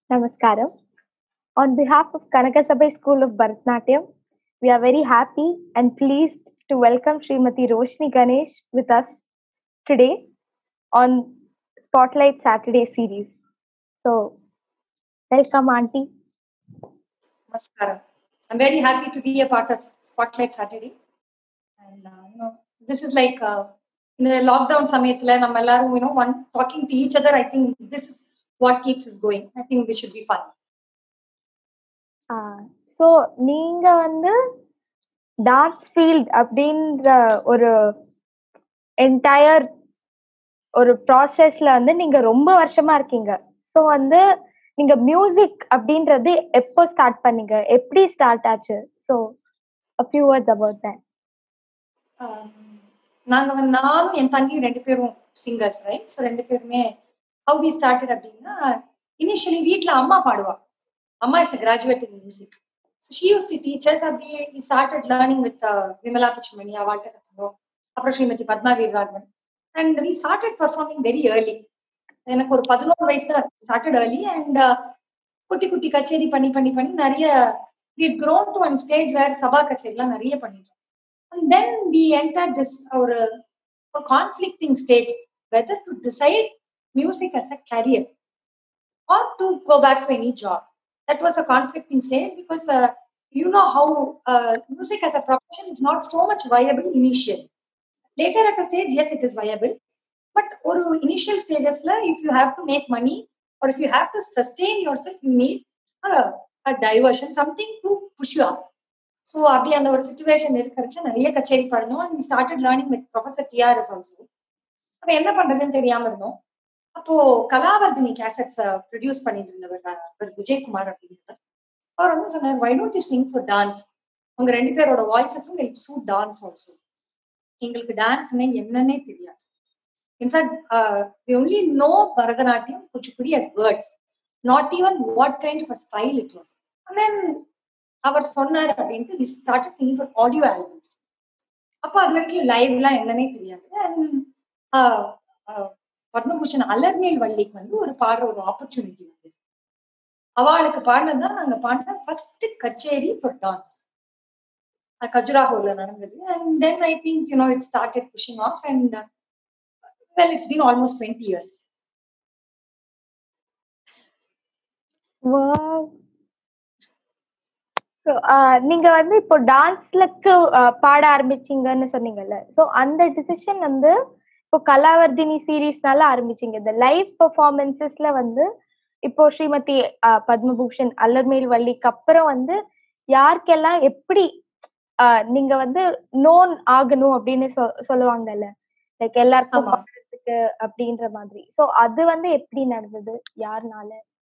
Namaskaram. On behalf of Kanakasabai School of Bharatanatyam, we are very happy and pleased to welcome Srimati Roshni Ganesh with us today on Spotlight Saturday series. So, welcome, Auntie. Namaskaram. I'm very happy to be a part of Spotlight Saturday. And, uh, you know, this is like uh, in the lockdown சமயத்துல நம்ம எல்லாரும் you know one talking to each other I think this is what keeps us going I think this should be fun so நீங்க வந்து dance field அப்படின்ற ஒரு entire ஒரு ப்ராசஸ்ல வந்து நீங்க ரொம்ப வருஷமா இருக்கீங்க ஸோ வந்து நீங்க மியூசிக் அப்படின்றது எப்போ ஸ்டார்ட் பண்ணீங்க எப்படி ஸ்டார்ட் ஆச்சு so a few words about that Um, நாங்க வந்து நானும் என் தங்கி ரெண்டு பேரும் சிங்கர்ஸ் ரைட் ஸோ ரெண்டு பேருமே ஹவு வி ஸ்டார்டட் அப்படின்னா இனிஷியலி வீட்ல அம்மா பாடுவா அம்மா is graduate in music so she use to teachers அப்படியே we started learning with Vimala Pushmani அவாள்கிட்ட கற்றுந்தோம் அப்புறம் Shrimati Padma Veeraraghavan and we started performing very early எனக்கு ஒரு பதினோரு வயசு தான் ஸ்டார்டட் ஏர்லி அண்ட் குட்டி குட்டி கச்சேரி பண்ணி பண்ணி பண்ணி நிறைய we grown to one stage where sabha கச்சேரிலாம் நிறைய பண்ணிட்டோம் and then we entered this our uh, conflicting stage whether to decide music as a career or to go back to any job that was a conflicting stage because uh, you know how uh, music as a profession is not so much viable initially later at a stage yes it is viable but or initial stages la, if you have to make money or if you have to sustain yourself you need a, a diversion something to push you up so அப்படி அந்த ஒரு situation இருக்கிறச்சு நிறைய கச்சேரி பாடணும் and started learning with professor TRS also அப்ப என்ன பண்றதுன்னு தெரியாம இருந்தோம் அப்போ கலாவர்தினி கேசட்ஸ் ப்ரொடியூஸ் பண்ணிட்டு இருந்தவர் அவர் விஜயகுமார் அப்படின்றவர் அவர் வந்து சொன்னார் why don't you sing for dance உங்க ரெண்டு பேரோட வாய்ஸஸும் எங்களுக்கு சூ டான்ஸ் ஆல்சோ எங்களுக்கு டான்ஸ்னே என்னன்னே தெரியாது in fact we only know Bharatanatyam Kuchipudi as words not even what kind of style it was and then அவர் சொன்னார் அப்படின்ட்டு we started sing for audio albums அப்போ அது வரைக்கும் லைவ்லாம் என்னன்னே தெரியாது பத்மபூஷன் அலர்மேல் வள்ளிக்கு வந்து ஒரு பாடுற ஒரு ஆப்பர்ச்சுனிட்டி வந்தது அவளுக்கு பாடினதுதான் நாங்க பாடின ஃபர்ஸ்ட் கச்சேரி ஃபார் டான்ஸ் கஜுராஹோல நடந்தது and then I think you know it started pushing off and well it's been almost twenty years Wow. So, ah நீங்க வந்து இப்போ டான்ஸ்லக்கு பாட ஆரம்பிச்சீங்கன்னு சொன்னீங்கல்ல சோ அந்த டிசிஷன் வந்து இப்போ கலாவர்தினி சீரீஸ்னால ஆரம்பிச்சீங்க இந்த லைவ் பெர்ஃபார்மன்சஸ்ல வந்து இப்போ ஸ்ரீமதி ஆஹ் பத்மபூஷன் அல்லர்மேல் வள்ளிக்கு அப்புறம் வந்து யாருக்கெல்லாம் எப்படி ஆஹ் நீங்க வந்து நோன் ஆகணும் அப்படின்னு சொ- சொல்லுவாங்கல்ல லைக் எல்லாருக்கும் ஆமா. பாடுறதுக்கு அப்படின்ற மாதிரி சோ அது வந்து எப்படி நடந்தது யாருனால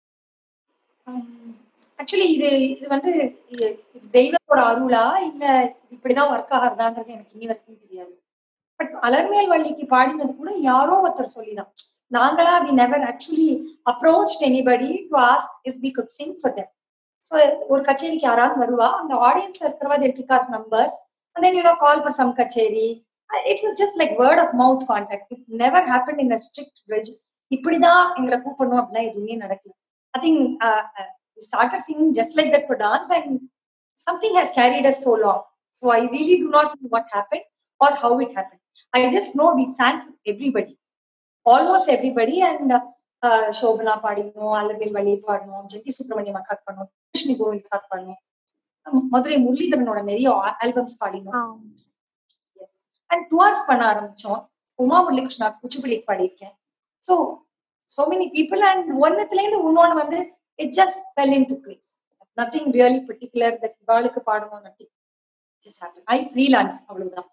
ஆக்சுவலி இது இது வந்து இது இது தெய்வத்தோட அருளா இல்ல இப்படிதான் ஒர்க் ஆகிறதான்றது எனக்கு இனி வரைக்கும் தெரியாது பட் அலர்மேல் வள்ளிக்கு பாடினது கூட யாரோ ஒருத்தர் சொல்லிதான் நாங்களா we never actually approach anybody to ask if we good sing for them so ஒரு கச்சேரிக்கு யாராவது வருவா அந்த ஆடியன்ஸ்ல இருக்கிறவா their pick of numbers and then you know call for some kutcheri it was just like word of mouth contact it never happen in a strict reg இப்படிதான் எங்களை கூப்பிடணும் அப்படின்னா எதுவுமே நடக்கல I think we started singing just like that for dance and something has carried us so long so i really do not know what happened or how it happened i just know we sang for everybody almost everybody and uh, shobana பாடினோம் அல்லவேல் வழி பாடணும் ஜெத்தி சுப்பிரமணியம் அக்காக்கு பண்ணோம் கிருஷ்ணி கோவிந்த் அக்காக்கு பண்ணோம் அஹ் மதுரை முரளிதரனோட நிறைய albums பாடினோம் yes and tours பண்ண ஆரம்பிச்சோம் உமா முரளிகிருஷ்ணா குச்சிப்புடிக்கு பாடியிருக்கேன் so so many people and ஒன்னத்துல இருந்து இன்னொன்னு வந்து it just fell into place nothing really particular that இவாளுக்கு பாடணும் nothing just happened i freelance அவ்வளவுதான்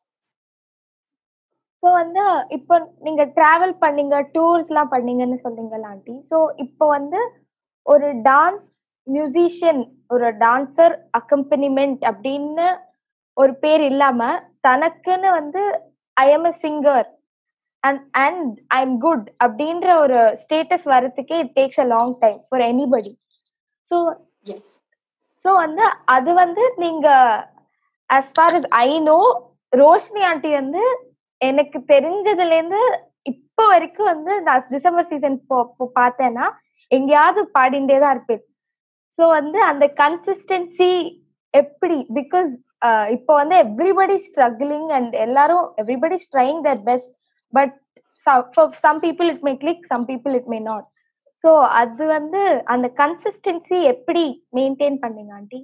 ஸோ வந்து இப்போ நீங்க டிராவல் பண்ணீங்க டூர்ஸ் எல்லாம் பண்ணீங்கன்னு சொன்னீங்கல்ல ஆண்டி ஸோ இப்போ வந்து ஒரு டான்ஸ் மியூசிஷியன் ஒரு டான்சர் அக்கம்பனிமெண்ட் அப்படின்னு ஒரு பேர் இல்லாம தனக்குன்னு வந்து I am a singer and and I am good அப்படின்ற ஒரு ஸ்டேட்டஸ் வரதுக்கே it takes a long time for anybody so yes so வந்து அது வந்து நீங்க as far as I know Roshini aunty வந்து எனக்கு தெரிஞ்சதுல இருந்து இப்போ வரைக்கும் வந்து நான் டிசம்பர் சீசன் பார்த்தேன்னா எங்கேயாவது பாடிண்டே தான் இருப்பேன் ஸோ வந்து அந்த கன்சிஸ்டன்சி எப்படி பிகாஸ் இப்போ வந்து எவ்ரிபடி ஸ்ட்ரகிளிங் அண்ட் எல்லாரும் everybody trying that best but some people it may click some people it may not so அது வந்து அந்த கன்சிஸ்டன்சி எப்படி மெயின்டைன் பண்ணீங்க ஆண்டி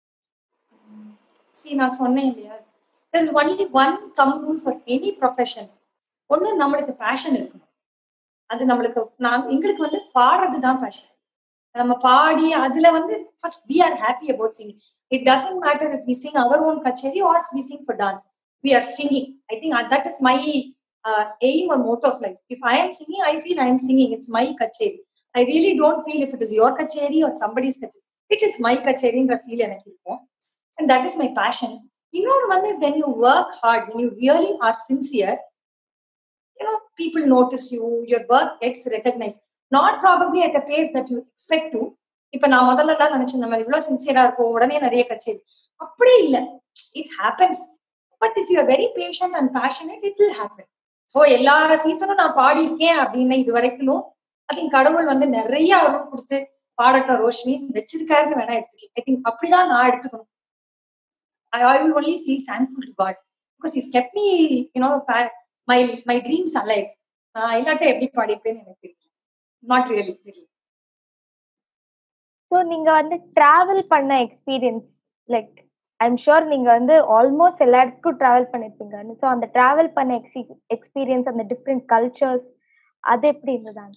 சி நான் சொன்னேன் இல்லையா there's only one thumb rule for any profession ஒண்ணு நம்மளுக்கு பேஷன் இருக்கணும் அது நம்மளுக்கு நான் எங்களுக்கு வந்து பாடுறது தான் பேஷன் நம்ம பாடி அதுல வந்து first we are happy about singing it doesn't matter if we sing our own kutcheri or we sing for dance we are singing I think that is my aim or motto of life if i am singing i feel i am singing it's my kacheri i really don't feel if it is your kacheri or somebody's kacheri it is my kacheri ன்ற feel எனக்கு இருக்கும் and that is my passion இன்னொன்று வந்து when you work hard when you really are sincere you know people notice you your work gets recognized not probably at a pace that you expect to இப்ப நான் முதல்ல தான் நினைச்சேன் நம்ம இவ்வளவு சின்சியரா இருக்கும் உடனே நிறைய கச்சேரி அப்படி இல்ல it happens but if you are very passion and passionate it will happen so எல்லா சீசனும் நான் பாடியிருக்கேன் அப்படின்னு இது வரைக்கும் ஐ திங்க் கடவுள் வந்து நிறைய அருள் கொடுத்து பாடட்டும் ரோஷினி வச்சிருக்காருன்னு வேணா எடுத்துக்கலாம் ஐ திங்க் அப்படிதான் நான் எடுத்துக்கணும் I, I will only feel thankful to God because He's kept me, you know, pa- my my dreams alive. நான் இல்லாட்ட எப்படி பாடிப்பேன்னு எனக்கு தெரியல நாட் ரியலி தெரியல ஸோ நீங்க வந்து டிராவல் பண்ண எக்ஸ்பீரியன்ஸ் லைக் ஐம் ஷுர் நீங்க வந்து ஆல்மோஸ்ட் எல்லா இடத்துக்கும் டிராவல் பண்ணிருப்பீங்க ஸோ அந்த டிராவல் பண்ண எக்ஸி எக்ஸ்பீரியன்ஸ் அந்த டிஃப்ரெண்ட் கல்ச்சர்ஸ் அது எப்படி இருந்தது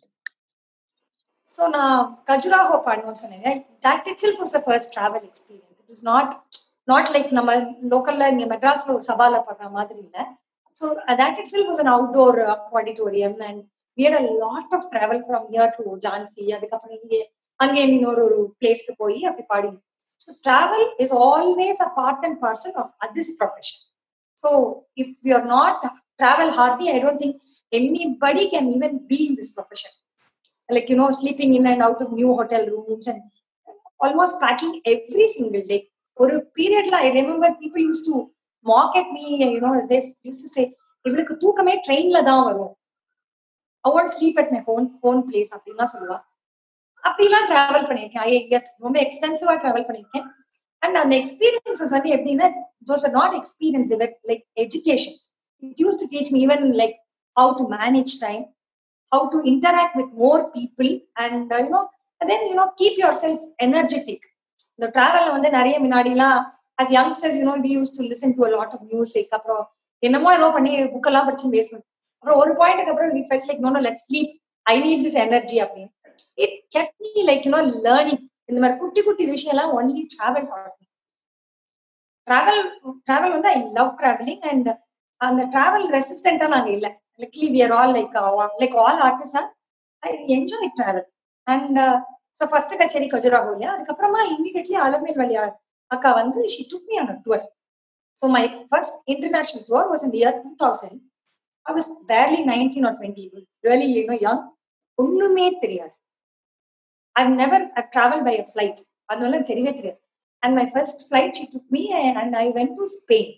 ஸோ நான் கஜுராஹோ பாடணும்னு சொன்னேன் that itself was a first travel experience it is not not like நம்ம லோக்கல்ல இங்க மெட்ராஸ்ல ஒரு சபால பண்ற மாதிரி இல்ல so that itself was an outdoor auditorium and we had a lot of travel from here to Jhansi அதுக்கப்புறம் இங்கே அங்கே இன்னொரு ஒரு பிளேஸ்க்கு போய் அப்படி பாடி so travel is always a part and parcel of this profession so if you are not travel hardy I don't think anybody can even be in this profession like you know sleeping in and out of new hotel rooms and almost packing every single day ஒரு பீரியட்ல I remember people use to mock at me you know use to say இவளுக்கு தூக்கமே ட்ரெயின்ல தான் வரும் I want sleep at my home home place அப்படின்லாம் சொல்லுவா அப்படிலாம் டிராவல் பண்ணியிருக்கேன் ஐ எஸ் ரொம்ப எக்ஸ்டென்சிவா டிராவல் பண்ணியிருக்கேன் அண்ட் அந்த எக்ஸ்பீரியன்சஸ் வந்து எப்படின்னா those are not experience like education it use to teach me even like how to manage time how to interact with more people and uh, you know and then you know keep yourself energetic இந்த டிராவல்ல வந்து நிறைய முன்னாடிலாம் as youngsters you know we used to listen to a lot of music அப்புறம் என்னமோ ஏதோ பண்ணி புக்கெல்லாம் படிச்சு பேசணும் அப்புறம் ஒரு பாயிண்ட்டுக்கு அப்புறம் we felt like no no let's sleep I need this energy அப்படின்னு it kept me like you know learning இந்த மாதிரி குட்டி குட்டி விஷயம் எல்லாம் only travel taught me travel travel வந்து I love traveling and அந்த travel ரெசிஸ்டண்டா நாங்க இல்ல luckily we are all like uh, like all artists are I enjoy travel and uh, so first கச்சேரி கஜுராஹோ இல்லையா அதுக்கப்புறமா இமீடியட்லி அலமேல் வழியா அக்கா வந்து she took me on a tour so my first international tour was in the year 2000 I was barely 19 or 20 really you know young ஒண்ணுமே தெரியாது I've never I've traveled by a flight அதனால தெரியவே தெரியாது and my first flight she took me and I went to Spain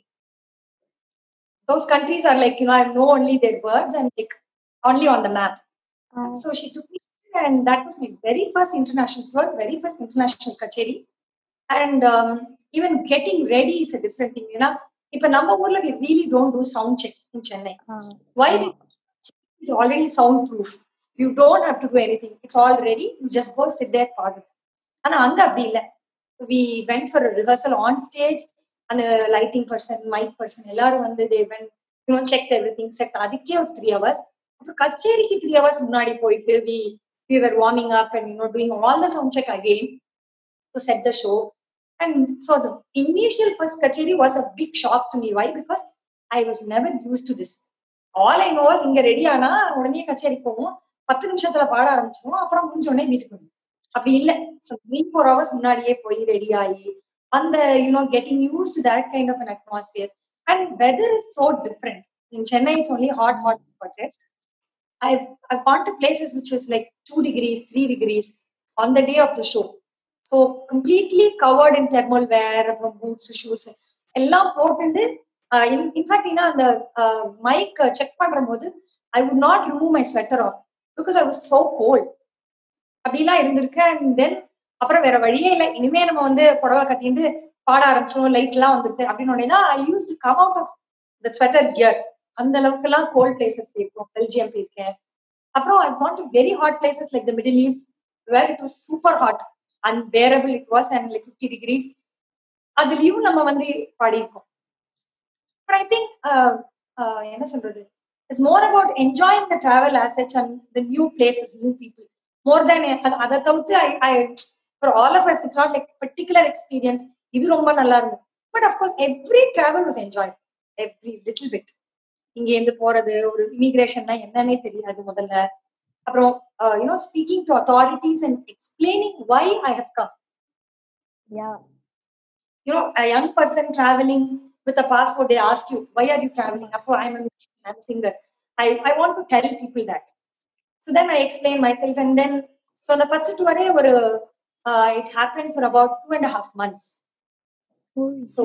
those countries are like you know I know only their words and like only on the map. So she took me and that was my very first international tour, very first international kacheri. And um, even getting ready is a different thing. You know, if a number one, we really don't do sound checks in Chennai. Why? It's already soundproof. You don't have to do anything. It's all ready. You just go sit there, pause it. And anga apdi illa. We went for a rehearsal on stage. அந்த lighting person mic person எல்லாரும் வந்து Devan you know check everything set அதுக்கே ஒரு three hours அப்புறம் கச்சேரிக்கு three hours முன்னாடி போயிட்டு we we were warming up and you know doing all the sound check again to set the show and so the initial first kutcheri was a big shock to me why because I was never use to this all I knows இங்க ready ஆனா உடனே கச்சேரி போவோம் பத்து நிமிஷத்துல பாட ஆரம்பிச்சிருவோம் அப்புறம் முடிஞ்ச உடனே வீட்டுக்கு வரும் அப்படி இல்லை த்ரீ ஃபோர் ஹவர்ஸ் முன்னாடியே போய் ரெடி ஆகி and the you know getting used to that kind of an atmosphere and weather is so different in chennai it's only hot hot hottest i've i've gone to places which was like two degrees three degrees on the day of the show so completely covered in thermal wear from boots shoes எல்லாம் போட்டுட்டு in fact ஏன்னா அந்த mic check பண்ற போது I would not remove my sweater off because I was so cold அப்படிலாம் இருந்திருக்கு and then அப்புறம் வேற வழியே இல்லை இனிமே நம்ம வந்து புடவை கட்டிட்டு பாட ஆரம்பிச்சோம் லைட் எல்லாம் வந்துருது அப்படின்னு உடனே தான் I use to come out of the sweater gear அந்த அளவுக்கு எல்லாம் கோல்ட் பிளேசஸ் போயிருக்கோம் பெல்ஜியம் போயிருக்கேன் அப்புறம் I gone to very hot places like the Middle East where it was super hot unbearable it was and like fifty degrees அதுலயும் நம்ம வந்து பாடியிருக்கோம் பட் ஐ திங்க் என்ன சொல்றது it's more about enjoying the travel as such and the new places new people more than அதை தவிர்த்து I I for all of us it's not like particular experience இது ரொம்ப நல்லா இருந்தது but of course every travel was enjoy every little bit இங்க இருந்து போறது ஒரு இமிகிரேஷன்னா என்னன்னே தெரியாது முதல்ல அப்புறம் you know speaking to authorities and explaining why I have come yeah you know young person travelling with a passport they ask you why are you traveling appo i'm a musician i'm a singer i i want to tell people that so then i explain myself and then so the first tour ஒரு uh, it happened for about two and a half months So,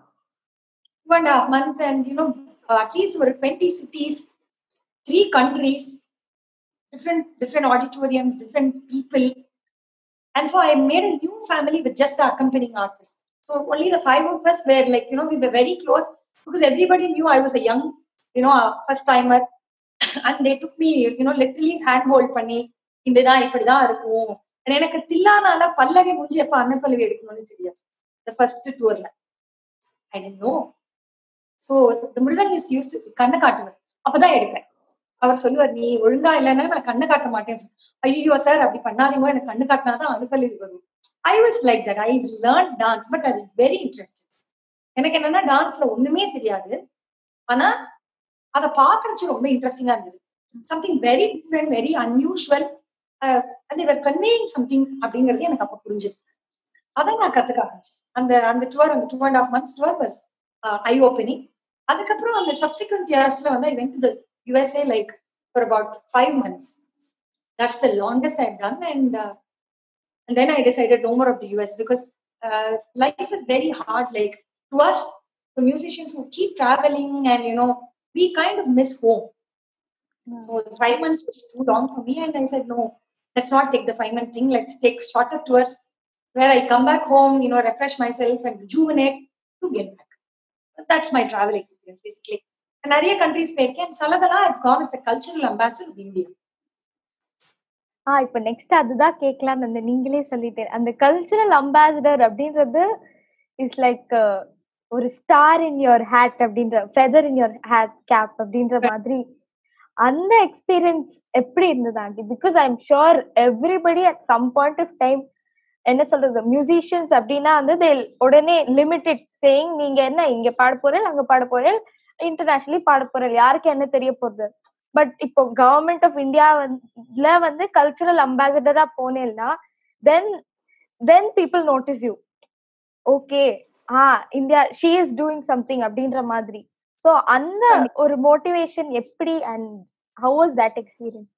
two and a half months and you know uh, at least over 20 cities three countries different different auditoriums different people and so i made a new family with just the accompanying artist so only the five of us were like you know we were very close because everybody knew i was a young you know a first timer and they took me you know literally hand hold பண்ணி இதுதான் இப்படிதான் இருக்கும் எனக்கு தில்லானால பல்லவி முடிஞ்சு எப்ப அன்னப்பல்லவி எடுக்கணும்னு தெரியாது the first tourல I didn't know. So the Murugan is use கண்ணை காட்டுவார் அப்பதான் எடுப்பேன் அவர் சொல்லுவார் நீ ஒழுங்கா இல்லைன்னா நான் கண்ணை காட்ட மாட்டேன் ஐயோ சார் அப்படி பண்ணாதீங்க எனக்கு கண்ணு காட்டினாதான் அனுப்பல்லவி வரும் I was like that I learn dance but I was very interested எனக்கு என்னன்னா டான்ஸ்ல ஒண்ணுமே தெரியாது ஆனா அதை பாக்குறச்சு ரொம்ப இன்ட்ரெஸ்டிங்கா இருந்தது something very different very unusual and இவர் கன்வேயிங் சம்திங் அப்படிங்கிறது எனக்கு அப்ப புரிஞ்சுது அதை நான் கத்துக்க ஆரம்பிச்சேன் அந்த அந்த டுவர் அந்த two and half months tour was I opening அதுக்கப்புறம் அந்த சப்சிக்வெண்ட் இயர்ஸ்ல வந்து I went to the USA like for about five months that's the longest I done and and then I decided no more of the US because uh, life is very hard. Like to us, the musicians who keep traveling and you know, we kind of miss home. So the five months was too long for me, and I said, no, let's not take the five month thing. Let's take shorter tours where I come back home, you know, refresh myself and rejuvenate to get back. That's my travel experience basically. And நிறைய countries போயிருக்கேன் சிலதெல்லாம் I've gone as a cultural ambassador of India. ஆ இப்ப next அதுதான் கேட்கலாம்னு அந்த நீங்களே சொல்லிட்டு அந்த cultural ambassador அப்படின்றது இஸ் லைக் ஒரு ஸ்டார் இன் யுவர் ஹேட் அப்படின்ற feather in your hat cap அப்படின்ற மாதிரி அந்த எக்ஸ்பீரியன்ஸ் எப்படி இருந்தது aunty because I am sure everybody at some point of time என்ன சொல்றது மியூசிஷியன்ஸ் அப்படின்னா வந்து தே உடனே லிமிடெட் சேயிங் நீங்க என்ன இங்க பாட போறேன் அங்க பாட போறேன் இன்டர்நேஷனலி பாட போறேன் யாருக்கு என்ன தெரிய போறது பட் இப்போ கவர்மெண்ட் ஆஃப் இந்தியா வந்து வந்து கல்ச்சுரல் அம்பாசிடரா போனேன்னா then then people notice you okay ah India she is doing something அப்படின்ற மாதிரி சோ அந்த ஒரு மோட்டிவேஷன் எப்படி and how was that experience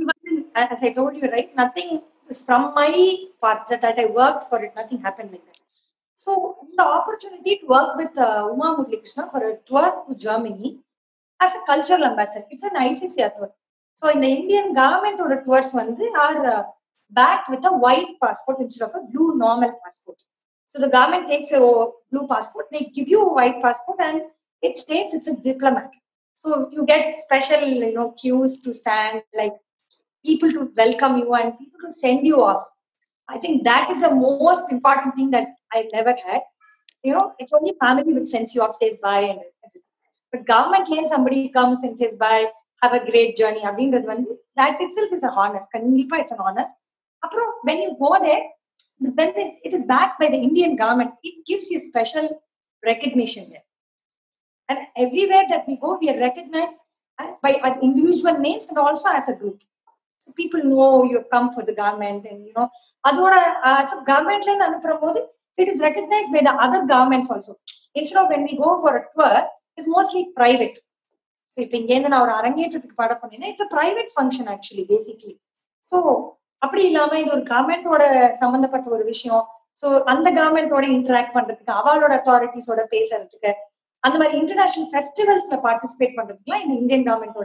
As I told you, right, nothing is from my part that, that I worked for it. Nothing happened like that. So the opportunity to work with uh, Uma Murli Krishna for a tour to Germany as a cultural ambassador. It's an ICCR tour. So in the Indian government or tours வந்து are uh, backed with a white passport instead of a blue normal passport. So the government takes your blue passport, they give you a white passport and it states it's a diplomat. So you get special, you know, queues to stand, like people to welcome you and people to send you off. I think that is the most important thing that I've never had. You know, it's only family which sends you off, says bye and everything. But government lane somebody comes and says bye, have a great journey. அப்படின்றது வந்து that itself is a honor. கண்டிப்பா it's an honor. அப்புறம் when you go there, when it is backed by the Indian government, it gives you special recognition there. And everywhere that we go, we are recognized by our individual names and also as a group. So people know you have come for the government and you know, அதோட as a government line அனுப்புற போது it is recognized by the other governments also. Instead of when we go for a tour, it's mostly private. So இப்போ இங்கேருந்து நான் ஒரு அரங்கேற்றத்துக்கு பாட போனேன்னா it's a private function actually basically so அப்படி இல்லாம இது ஒரு கவர்மெண்டோட சம்பந்தப்பட்ட ஒரு விஷயம் ஸோ அந்த கவர்மெண்டோட இன்டராக்ட் பண்றதுக்கு அவளோட அத்தாரிட்டிஸோட பேசுறதுக்கு அந்த மாதிரி இன்டர்நேஷனல் ஃபெஸ்டிவல்ஸ்ல பார்ட்டிசிபேட் பண்றதுக்குலாம் இந்த இந்தியன் கவர்மெண்டோட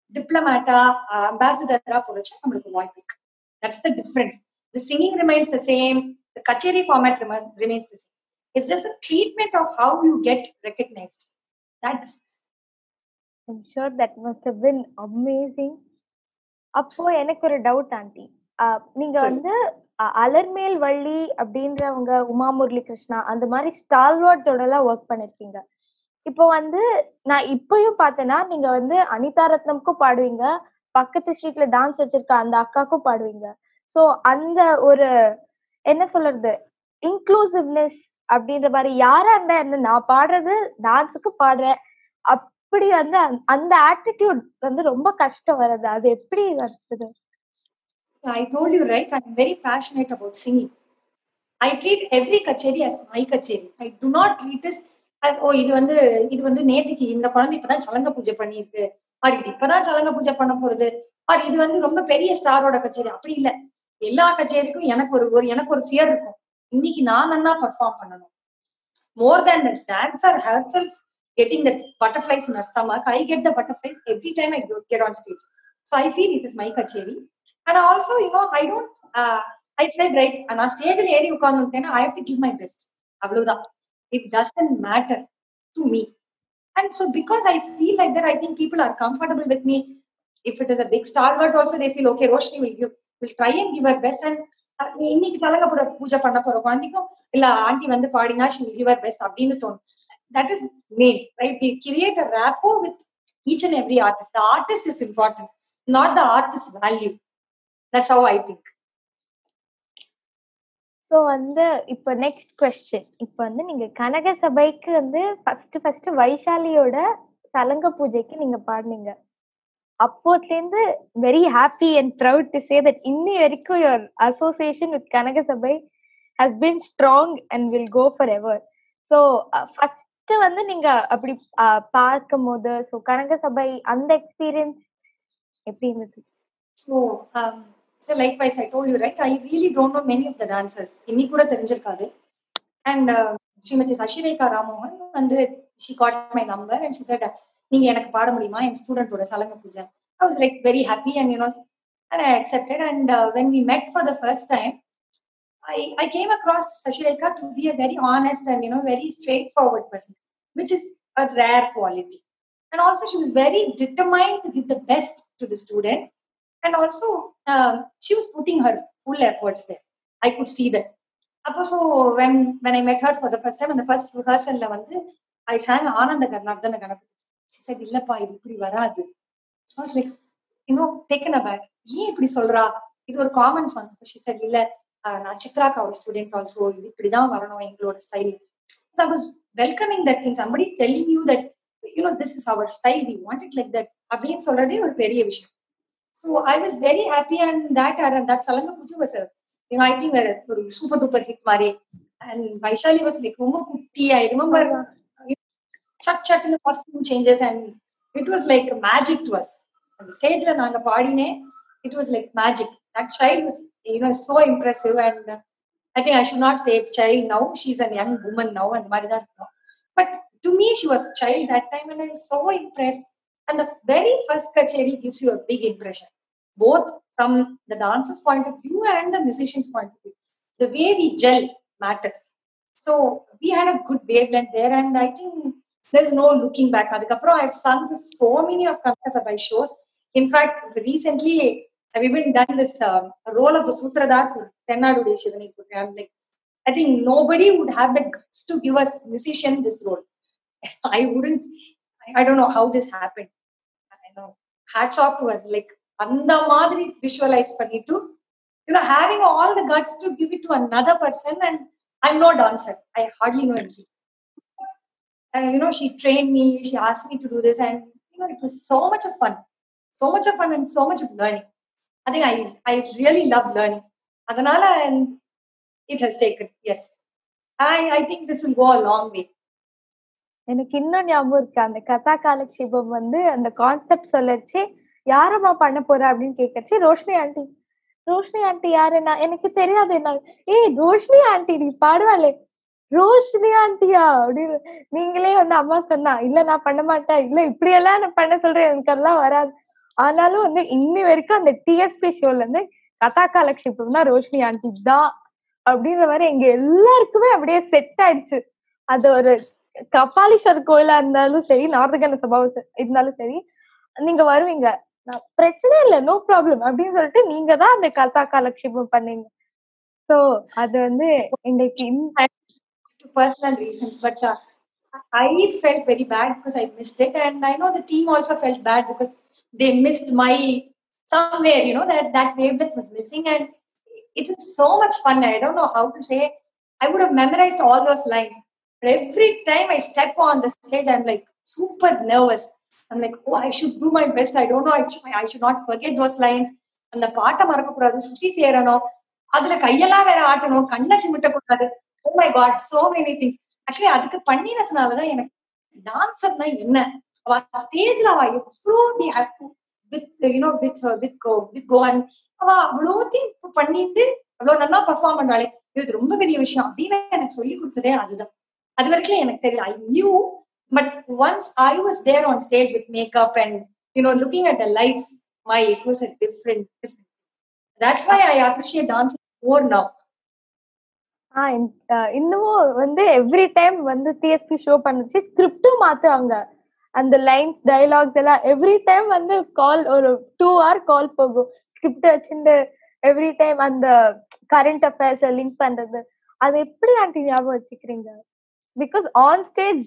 டிப்ளமேட்டா அம்பாசிடரா போறச்சு நம்மளுக்கு வாய்ப்பு இருக்கு that's the difference the singing remains the same the kutcheri format remains the same it's just treatment of how you get recognised that difference I'm sure that must have been amazing அப்போ எனக்கு ஒரு doubt aunty நீங்க சொல்லு. வந்து அ- அலர்மேல் வள்ளி அப்படின்றவங்க உமா முரளி கிருஷ்ணா அந்த மாதிரி ஸ்டால்வார்ட்ஸோட எல்லாம் ஒர்க் பண்ணிருக்கீங்க இப்போ வந்து நான் இப்பயும் பார்த்தேன்னா நீங்க வந்து அனிதா ரத்னம்க்கும் பாடுவீங்க பக்கத்து ஸ்ட்ரீட்ல டான்ஸ் வச்சிருக்க அந்த அக்காக்கும் பாடுவீங்க சோ அந்த ஒரு என்ன சொல்றது இன்க்ளூசிவ்னஸ் அப்படின்ற மாதிரி யாரா இருந்தா என்ன நான் பாடுறது டான்ஸுக்கு பாடுறேன் அப்படி வந்து அந்த- அந்த ஆட்டிடியூட் வந்து ரொம்ப கஷ்டம் வருது அது எப்படி வருது I told you right, I'm very passionate about singing. I treat every kacheri as my kacheri. I do not treat this as ஓ இது வந்து இது வந்து நேத்திக்கு இந்த குழந்தை இப்பதான் சலங்க பூஜை பண்ணியிருக்கு ஆர் இது இப்பதான் சலங்க பூஜை பண்ண போறது ஆர் இது வந்து ரொம்ப பெரிய ஸ்டாரோட கச்சேரி அப்படி இல்ல எல்லா கச்சேரிக்கும் எனக்கு ஒரு ஒரு எனக்கு ஒரு ஃபியர் இருக்கும் இன்னைக்கு நான் நல்லா பர்ஃபார்ம் பண்ணணும் more than the dancer herself getting the butterflies in stomach I get the butterflies every time I get on stage so I feel it is my kutcheri and also you know I don't I said right நான் ஸ்டேஜில் ஏறி உட்காந்துட்டேன்னா I have to give my best அவ்வளவுதான் it doesn't matter to me and so because I feel like that I think people are comfortable with me if it is a big star but also they feel okay Roshini will give will try and give her best and நீ இன்னைக்கு சலங்க போற பூஜை பண்ண போற குழந்தைக்கும் இல்ல aunty வந்து பாடினா she will give her best அப்படின்னு தோணும் that is main right we create a rapport with each and every artist the artist is important not the artist value that's how I think so வந்து இப்ப next question இப்ப வந்து நீங்க கனக சபைக்கு வந்து first first வைஷாலியோட சலங்க பூஜைக்கு நீங்க பாடுனீங்க அப்போத்துல இருந்து very happy and proud to say that இன்னி வரைக்கும் your association with Kanaka Sabha has been strong and will go forever so first வந்து நீங்க அப்படி அஹ், பார்க்கும் போது ஸோ கனக சபை அந்த எக்ஸ்பீரியன்ஸ் எப்படி இருந்தது So, um, so likewise, I told you, right? I really don't know many of the dancers. இன்னைக்கு கூட தெரிஞ்சிருக்காது. And uh, ஸ்ரீமதி சசிரேகா ராமோகன் வந்து she got my number and she said, நீங்க எனக்கு பாட முடியுமா என் ஸ்டூடெண்டோட சலங்க பூஜை I was like very happy and you know and I accepted and uh, when we met for the first time I, I came across Sashireka to be a very honest and you know very straightforward person which is a rare quality and also she was very determined to give the best to the student and also um, she was putting her full efforts there i could see that அப்போ so when when i met her for the first time and the first rehearsal ல வந்து i sang ஆனந்த கர்நார்தன Ganapathi she said இல்லப்பா இது இப்படி வராது i was like you know taken aback ஏன் இப்படி சொல்றா இது ஒரு காமன் சாங் she said இல்ல ஆஹ் நான் சித்ராக்காவோட ஸ்டூடெண்ட் ஆல்சோ இது இப்படிதான் வரணும் எங்களோட style I was welcoming that thing somebody telling you that you know this is our style we want it like that அப்படின்னு சொல்றதே ஒரு பெரிய விஷயம் so I was very happy and that and that Salanga Puja was a you know I think a, ஒரு super duper hit மாதிரி and Vaishali was like ரொம்ப குட்டி I remember சட் சட்டுன்னு costume changes and it was like magic to us அந்த ஸ்டேஜ்ல நாங்க பாடினே it was like magic that child was you know so impressive and I think I should not say child now she's an young woman now அந்த மாதிரி தான் இருக்கும் but to me she was child that time and I so impressed and the very first kutcheri gives you a big impression both from the dancer's point of view and the musician's point of view. The way we gel matters. So we had a good wavelength there, and I think there's no looking back. Adhikapro, I've sung to so many of Kanka Sabai shows. In fact, recently I've even done this um, role of the Sutradhar for Tenadu Day Shivani program. Like, I think nobody would have the guts to give us musician this role. I wouldn't. I, I don't know how this happened. I know. Hats off to her. Like அந்த மாதிரி visualise பண்ணிட்டு you know having all the guts to give it to another person and i'm no dancer i hardly know anything and you know she trained me she asked me to do this and you know it was so much of fun so much of fun and so much of learning i think i i really love learning adanala and it has taken yes i i think this will go a long way எனக்கு இன்னும் ஞாபகம் இருக்கு அந்த கதா காலக்ஷேபம் வந்து அந்த concept சொல்லச்சு யாரம்மா பண்ண போற அப்படின்னு கேட்கச்சு ரோஷினி ஆண்டி ரோஷினி ஆண்டி யாரு நான் எனக்கு தெரியாது என்ன ஏய் ரோஷினி ஆண்டி நீ பாடுவாளே ரோஷினி ஆண்டியா அப்படின்னு நீங்களே வந்து அம்மா சொன்னா இல்ல நான் பண்ண மாட்டேன் இல்ல இப்படி எல்லாம் நான் பண்ண சொல்றேன் எனக்கு அதெல்லாம் வராது ஆனாலும் வந்து இன்னி வரைக்கும் அந்த டிஎஸ்பி ஷோல இருந்து கதா காலக்ஷேபம் தான் ரோஷினி ஆண்டி தான் அப்படின்ற மாதிரி எங்க எல்லாருக்குமே அப்படியே செட் ஆயிடுச்சு அது ஒரு கபாலீஸ்வரர் கோயிலா இருந்தாலும் சரி நார்தகன சபாவம் இருந்தாலும் சரி நீங்க வருவீங்க நான் பிரச்சனை இல்ல நோ ப்ராப்ளம் அப்படின்னு சொல்லிட்டு நீங்க தான் அந்த கதா காலக்ஷேபம் பண்ணீங்க சோ அது வந்து எங்களுக்கு இந்த- to personal reasons, but uh, I felt very bad because I missed it, and I know the team also felt bad because they missed my somewhere, you know, that that wavelength was missing, and it is so much fun. I don't know how to say. I would have memorized all those lines, but every time I step on the stage, I'm like super nervous. I'm like, oh, I should do my best. I don't know. I should, I should not forget those lines. அந்த பாட்டை மறக்க கூடாது சுத்தி சேரணும் அதுல கையெல்லாம் வேற ஆட்டணும் கண்ணை சிமிட்ட கூடாது oh my god so many things actually அதுக்கு பண்ணினதுனாலதான் எனக்கு டான்ஸர்னா என்ன அவ ஸ்டேஜ்ல அவ எவ்வளோ the have to with you know with with go with go and அவ அவ்வளோத்தையும் பண்ணிட்டு அவ்வளவு நல்லா பெர்ஃபார்ம் பண்றாளே இது ரொம்ப பெரிய விஷயம் அப்படின்னு எனக்கு சொல்லி கொடுத்ததே அதுதான் அது வரைக்கும் எனக்கு தெரியல I knew but once I was there on stage with makeup and you know looking at the lights my it was a different different that's why I appreciate dance more now ah இந்த- ஆஹ் இன்னமும் வந்து every time வந்து DSP show பண்ணுச்சு ஸ்கிரிப்டும் மாத்துவாங்க அந்த lines dialogues எல்லாம் எவ்ரி டைம் வந்து கால் ஒரு டூ ஹவர் கால் போகும் ஸ்கிரிப்ட் வச்சுட்டு எவ்ரி டைம் அந்த கரண்ட் அஃபேர்ஸ் லிங்க் பண்றது அது எப்படி ஆண்டி ஞாபகம் வச்சுக்கிறீங்க பிகாஸ் ஆன் ஸ்டேஜ்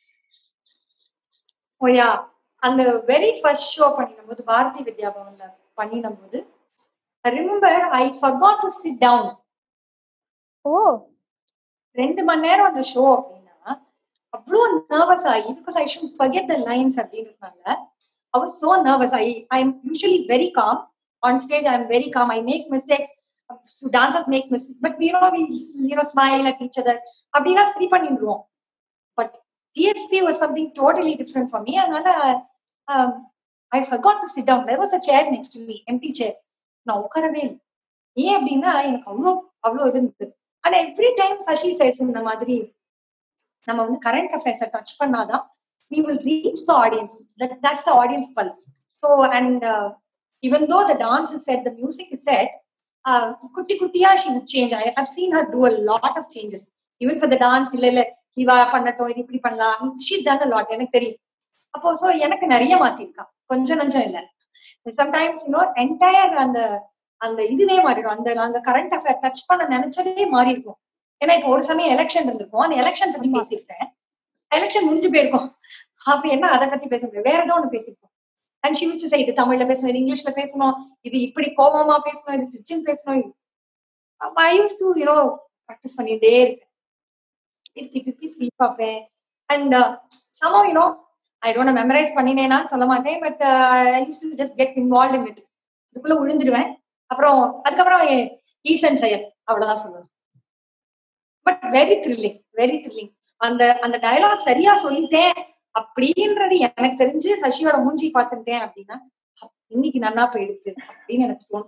ஓயா அந்த வெரி ஃபர்ஸ்ட் ஷோ பண்ணின போது பாரதி வித்யா பவன்ல பண்ணின போது remember I forgot to sit down oh ரெண்டு மணி நேரம் அந்த ஷோ அப்படின்னா அவ்வளோ நர்வஸ் ஆகி because I should forget the lines அப்படின்றதுனால I was so nervous. I I'm usually very calm on stage. I'm very calm. I make mistakes. To dancers make mistakes, but we know we you know smile at each other. அப்படின்னா ஸ்கிரீ பண்ணிடுவோம் but DSP was something totally different for me அதனால I forgot to sit down there was a chair next to me empty chair நான் உட்காரவே இல்லை ஏன் அப்படின்னா எனக்கு அவ்வளோ அவ்வளோ இது இருந்தது ஆனா எவ்ரி டைம் சசி சைஸ் இந்த மாதிரி நம்ம வந்து கரண்ட் அஃபேர்ஸை டச் பண்ணாதான் we will reach the audience. That, that's the audience pulse. So, and uh, even though the dance is set, the music is set, uh, kutti kuttiya she would change. I, I've seen her do a lot of changes. Even for the dance, இல்ல இல்ல இவா பண்ணட்டும் இது இப்படி பண்ணலாம் she done a lot எனக்கு தெரியும் அப்போ சோ எனக்கு நிறைய மாத்திருக்கா கொஞ்சம் நஞ்சம் இல்ல சம்டைம்ஸ் யூனோ என்டையர் அந்த அந்த இதுவே மாறிடும் அந்த நாங்க கரண்ட் அஃபேர் டச் பண்ண நினைச்சதே மாறி இருக்கும் ஏன்னா இப்போ ஒரு சமயம் எலெக்ஷன் இருந்திருக்கும் அந்த எலெக்ஷன் பத்தி பேசியிருக்கேன் எலெக்ஷன் முடிஞ்சு போயிருக்கும் அப்ப என்ன அதை பத்தி பேச முடியும் வேற ஏதோ ஒண்ணு பேசிருக்கோம் அண்ட் ஷி யூஸ் இது தமிழ்ல பேசணும் இது இங்கிலீஷ்ல பேசணும் இது இப்படி கோபமா பேசணும் இது சிரிச்சுன்னு பேசணும் I use to you know practice பண்ணிட்டே இருக்கேன் திருப்பி திருப்பி ஸ்பீக் பார்ப்பேன் அண்ட் சமோ யூனோ ஐ டோன்ட் மெமரைஸ் பண்ணினேனான்னு சொல்ல மாட்டேன் but I use to just get involve in it இதுக்குள்ள விழுந்துடுவேன் அப்புறம் அதுக்கப்புறம் ஈசன் செயல் அவ்வளவுதான் சொல்லுவேன் but very thrilling very thrilling அந்த அந்த டயலாக் சரியா சொல்லிட்டேன் அப்படின்றது எனக்கு தெரிஞ்சு சசியோட மூஞ்சி பார்த்துட்டேன் அப்படின்னா இன்னைக்கு நன்னா போயிடுச்சு அப்படின்னு எனக்கு தோணும்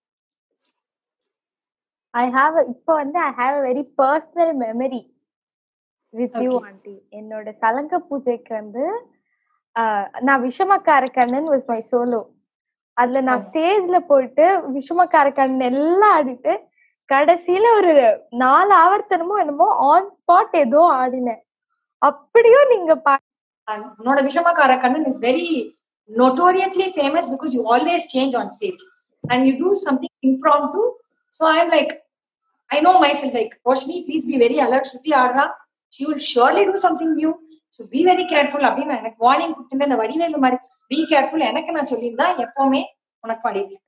ஐ ஹாவ் இப்போ வந்து I have a very personal memory with you Okay. Aunty என்னோட சலங்க பூஜைக்கு வந்து ஆஹ், நான் Vishamakkara Kannan was my solo அதுல நான் ஆமா. ஸ்டேஜ்ல போயிட்டு விஷமக்கார கண்ணன் எல்லாம் ஆடிட்டு கடைசியில ஒரு நாலு ஆவர்த்தனமும் என்னமோ ஆன் ஸ்பாட் ஏதோ ஆடினேன் அப்படியும் நீங்க பா- And உன்னோட Vishamakkara Kannan is very notoriously famous because you always change on stage and you do something impromptu so i'm like i know myself like roshni please be very alert shruti aadra she will surely do something new so be very careful அப்படின்னு எனக்கு warning கொடுத்துட்டு இந்த வடிவேலு மாதிரி be careful எனக்கு நான் சொல்லியிருந்தா எப்பவுமே உனக்கு பாடிருக்கேன்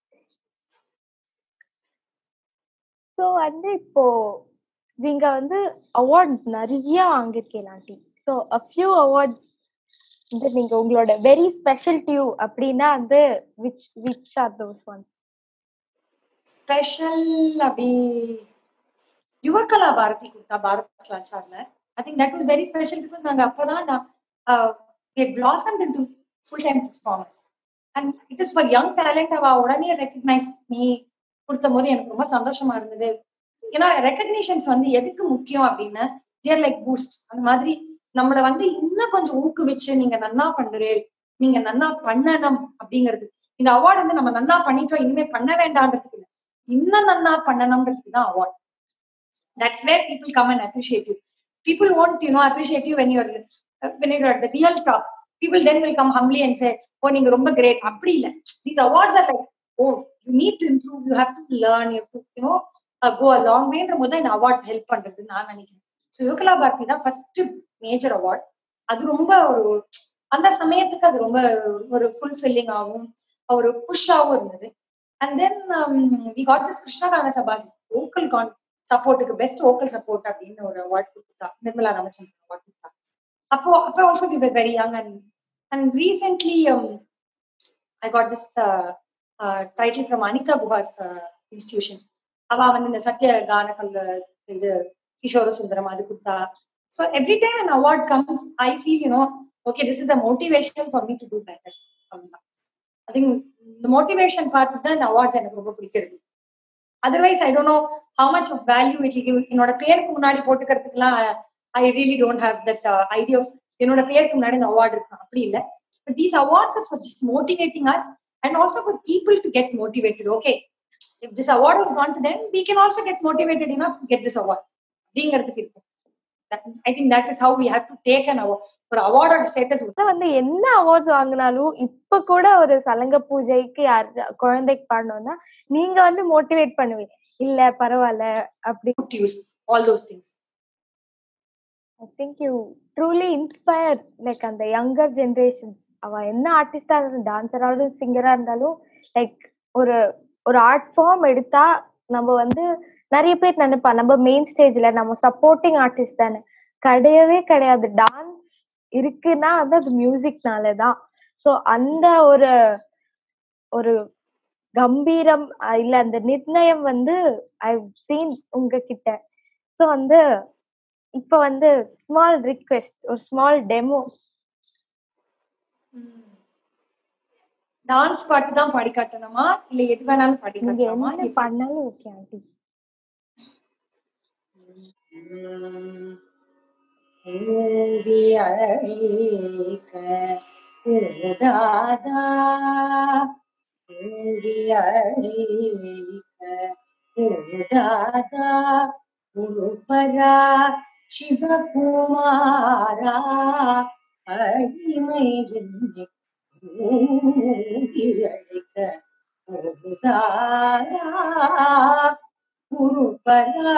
ஸோ வந்து இப்போ நீங்க வந்து அவார்ட் நிறைய வாங்கியிருக்கீங்க aunty so a few award வந்து நீங்க உங்களோட வெரி ஸ்பெஷல் டியூ அப்படின்னா வந்து which which are those one special அப்படி யுவகலா பாரதி கொடுத்தா பாரத் கலாச்சார்ல I think that was very special because நாங்க அப்பதான் blossom into full time performance and it is for young talent அவ உடனே ரெக்கக்னைஸ் பண்ணி கொடுத்த போது எனக்கு ரொம்ப சந்தோஷமா இருந்தது ஏன்னா ரெக்கக்னிஷன்ஸ் வந்து எதுக்கு முக்கியம் அப்படின்னா தேர் லைக் பூஸ்ட் அந்த மாதிரி நம்மள வந்து இன்னும் கொஞ்சம் ஊக்குவிச்சு நீங்க நன்னா பண்றே நீங்க நன்னா பண்ணணும் அப்படிங்கிறது இந்த அவார்டு வந்து நம்ம நன்னா பண்ணிட்டோம் இனிமே பண்ண வேண்டாம்ன்றதுக்கு இல்ல இன்னும் நன்னா பண்ணணும்ன்றதுக்கு தான் award that's where people come and appreciate you people want you know appreciate you when you're when you're the real top people then will come humbly and say oh நீங்க ரொம்ப கிரேட் அப்படி இல்ல these awards are like oh you need to improve you have to learn you to you know go a long வேன்ற போது இந்த awards help பண்றது நான் நினைக்கிறேன் ஸோ யோகலா பாரதி தான் ஃபர்ஸ்ட் மேஜர் அவார்ட் அது ரொம்ப ஒரு அந்த சமயத்துக்கு அது ரொம்ப ஒரு ஃபுல்ஃபில்லிங் ஆகும் ஒரு புஷ்ஷாகவும் இருந்தது and then we got this Krishnagana சபாஸ் ஓக்கல் கான் சப்போர்ட்டுக்கு பெஸ்ட் ஓக்கல் சப்போர்ட் அப்படின்னு ஒரு அவார்ட் கொடுத்தா நிர்மலா ராமச்சந்திரன் அவார்ட் கொடுத்தா அப்போ அப்போ also we very young and and recently I got this title from Anitha Guha's institution அவ வந்து இந்த சத்ய கானகல் இது கிஷோர சுந்தரம் அது கொடுத்தா so every time an award comes I feel you know okay this is a motivation for me to do better அவ்வளவுதான் I think இந்த motivation பார்த்து தான் இந்த அவார்ட்ஸ் எனக்கு ரொம்ப பிடிக்கிறது otherwise I don't know how much of value it give என்னோட பேருக்கு முன்னாடி போட்டுக்கிறதுக்குலாம் I really don't have that idea of என்னோட பேருக்கு முன்னாடி இந்த அவார்டு இருக்கும் அப்படி இல்லை but these awards are for just motivating us and also for people to get motivated okay if this award is gone to them we can also get motivated enough to get this award அப்படிங்கிறதுக்கு இருக்கும் I think that is how we have to take an award ஒரு அவார்டோட status ஆனா வந்து என்ன awards வாங்கினாலும் இப்ப கூட ஒரு சலங்க பூஜைக்கு யார் குழந்தைக்கு பாடணும்னா நீங்க வந்து மோட்டிவேட் பண்ணுவீங்க இல்ல பரவாயில்ல அப்படி to use all those things I think you truly inspire like அந்த யங்கர் ஜென்ரேஷன் அவ என்ன ஆர்டிஸ்டா இருந்தாலும் டான்சராலும் சிங்கரா இருந்தாலும் லைக் ஒரு ஒரு ஆர்ட் ஃபார்ம் எடுத்தா நம்ம வந்து நிறைய பேர் நினைப்பா நம்ம மெயின் ஸ்டேஜ்ல நம்ம சப்போர்ட்டிங் ஆர்டிஸ்ட் தானே கிடையவே கிடையாது டான்ஸ் இருக்குன்னா வந்து அது மியூசிக்னால தான் ஸோ அந்த ஒரு ஒரு கம்பீரம் அஹ் இல்ல அந்த நிர்ணயம் வந்து ஐ சீன் உங்ககிட்ட ஸோ வந்து இப்ப வந்து ஸ்மால் ரிக்வெஸ்ட் ஒரு ஸ்மால் டெமோ டான்ஸ் பாட்டு தான் பாடி காட்டணுமா இல்ல எது வேணாலும் பாடி நீங்க காட்டலாமா என்ன பண்ணாலும் ஓகே ஆண்டி ஊவி அழைக்க கூடாதா ஊவி அழைக்க கூடாதா உருப்பரா சிவகுமாரா அடிமை என்னை ஊவி அழைக்க கூடாதா உருப்பரா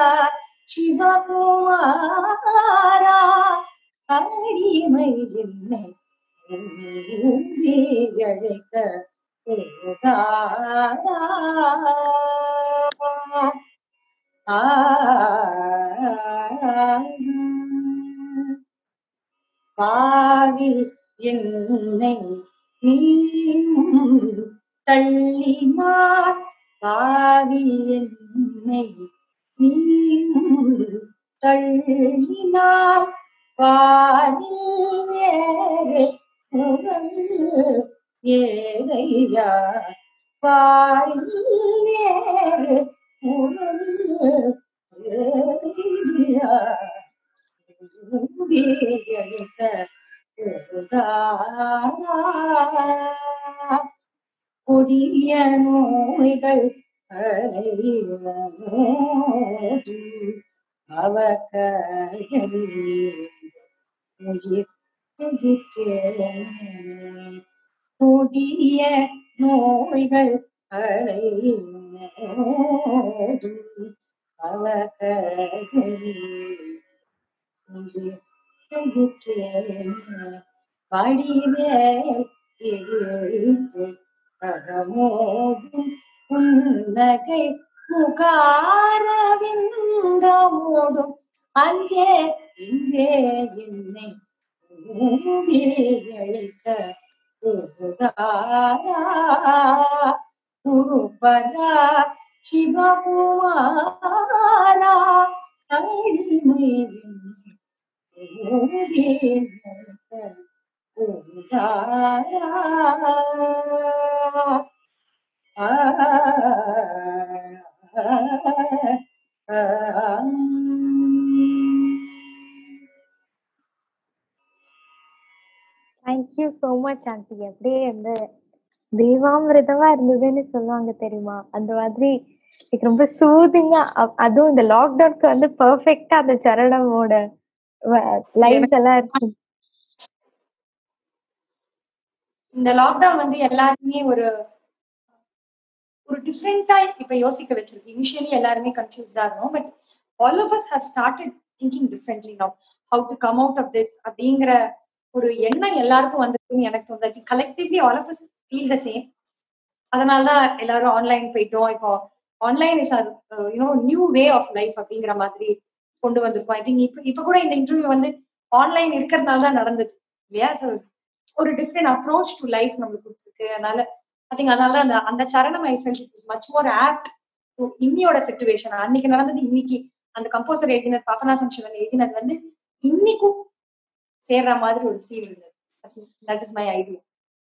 சிவகுமாரா அடிமை என்னை ஊவி அழைக்க கூடாதா ஆ பாவி என்னை நீயும் தள்ளினார் பாவி என்னை நீயும் தள்ளினார் பாரில் வேறு உறவு ஏதையா பாரில் வேறு உறவு ஏதையா ஊதியழிக்க போதாரா கொடிய நோய்கள் அலையோடு அவ கடலில் உயிர் துடித்தேன். கொடிய நோய்கள் அலையோடு அவ கடலில் உயிர் துடித்தேன். வடிவேல் இடித்து தரமோடும் புன்னகை முகாரவிந்தமோடும் அஞ்சே இங்கே என்னை ஊவி அழைக்க உருகாரா குருபரா சிவகுமாரா அடிமை என்னை ஊவி அழைக்க உருகாரா ஆ தேங்க்யூ ஸோ மச் ஆண்டி அப்படியே வந்து தெய்வாமிரதமா இருந்ததுன்னு சொல்லுவாங்க தெரியுமா அந்த மாதிரி எனக்கு ரொம்ப சூதிங்கா அதுவும் இந்த லாக்டவுனுக்கு வந்து பெர்ஃபெக்ட்டா அந்த சரணமோட லைன்ஸ் எல்லாம் இருக்கு இந்த லாக்டவுன் வந்து எல்லாருமே ஒரு ஒரு டிஃப்ரெண்டா இப்ப யோசிக்க வச்சிருக்கு இனிஷியலி எல்லாருமே கன்ஃபியூஸ்டா இருந்தோம் but all of us have started thinking differently now how to come out of this அப்படிங்கிற ஒரு எண்ணம் எல்லாருக்கும் வந்திருக்குன்னு எனக்கு தோணுது collectively all of us feel the same அதனாலதான் எல்லாரும் ஆன்லைன் போயிட்டோம் இப்போ online is our you know new way of life அப்படிங்கிற மாதிரி கொண்டு வந்திருக்கோம் ஐ திங்க் இப்ப இப்ப கூட இந்த இன்டர்வியூ வந்து ஆன்லைன் இருக்கிறதுனால தான் நடந்தது இல்லையா ஸோ ஒரு டிஃப்ரெண்ட் அப்ரோச் டு லைஃப் நம்மளுக்கு கொடுத்துருக்கு அதனால ஐ திங்க் அதனால அந்த அந்த சரணம் I felt it is much more apt இன்னியோட சுச்சுவேஷன் அன்னைக்கு நடந்தது இன்னைக்கு அந்த கம்போசர் எழுதினது பாபநாசம் சிவன் எழுதினது வந்து இன்னைக்கும் சேர்ற மாதிரி ஒரு ஃபீல் இருந்தது that is my idea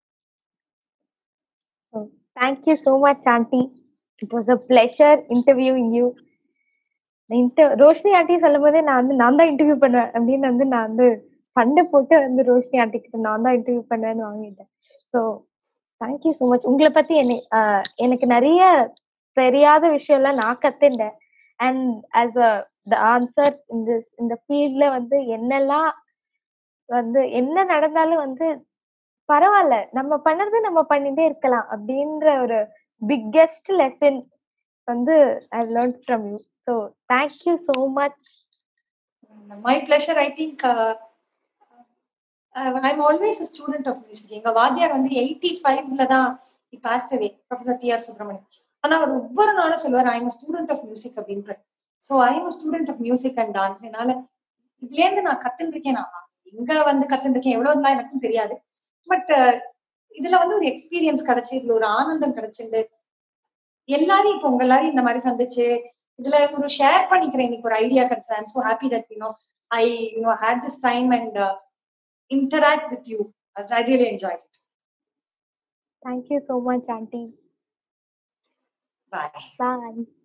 thank you so much aunty it was a pleasure interviewing you inter Roshini aunty சொல்லும் போதே நான் வந்து நான் தான் இன்டர்வியூ பண்ணுவேன் அப்படின்னு வந்து நான் வந்து சண்டை போட்டு வந்து ரோஷினி ஆண்டி கிட்ட நான் தான் இன்டர்வியூ பண்ணுவேன்னு வாங்கிட்டேன் ஸோ தேங்க்யூ ஸோ மச் உங்களை பத்தி என்ன ஆஹ் எனக்கு நிறைய தெரியாத விஷயம்லாம் நான் கத்துட்டேன் and as a the answer இந்த இந்த ஃபீல்ட்ல வந்து என்னெல்லாம் வந்து என்ன நடந்தாலும் வந்து பரவாயில்ல நம்ம பண்ணது நம்ம பண்ணிட்டே இருக்கலாம் அப்படின்ற ஒரு பிக்கெஸ்ட் லெசன் வந்து I learn from you so thank you so much my pleasure I think I'm always a student of music எங்க வாத்தியார் வந்து எயிட்டி ஃபைவ்ல தான் passed away professor T R Subramaniam ஆனா அவர் ஒவ்வொரு நாளும் சொல்லுவார் I am student of music அப்படின்ற so I am student of music and dance என்னால இதுல இருந்து நான் கத்துருக்கேன் நான் எங்க வந்து கத்துருக்கேன் எவ்வளவு தான் எனக்கும் தெரியாது பட் இதுல வந்து ஒரு எக்ஸ்பீரியன்ஸ் கிடைச்சு இதுல ஒரு ஆனந்தம் கிடைச்சிருந்து எல்லாரையும் இப்போ உங்க எல்லாரையும் இந்த மாதிரி சந்திச்சு இதுல ஒரு ஷேர் பண்ணிக்கிறேன் இன்னைக்கு ஒரு ஐடியா கிடைச்சது I'm so happy that you know I you know had this time and interact with you. I really enjoyed it. Thank you so much, Auntie. Bye. Bye.